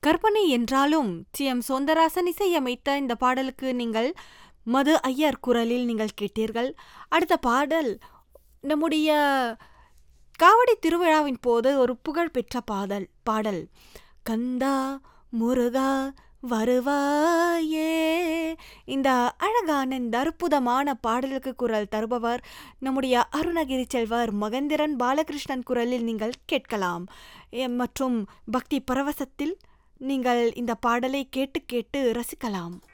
கற்பனை என்றாலும் D M சௌந்தரராசன் இசையமைத்த இந்த பாடலுக்கு நீங்கள் மது ஐயர் குரலில் நீங்கள் கேட்டீர்கள் அடுத்த பாடல் நம்முடைய காவடி திருவிழாவின் போது ஒரு புகழ்பெற்ற பாடல் பாடல் கந்தா முருகா வருவாயே இந்த அழகான இந்த அற்புதமான பாடலுக்கு குரல் தருபவர் நம்முடைய அருணகிரி செல்வர் மகேந்திரன் பாலகிருஷ்ணன் குரலில் நீங்கள் கேட்கலாம் எ- மற்றும் பக்தி பரவசத்தில் நீங்கள் இந்த பாடலை கேட்டு கேட்டு ரசிக்கலாம்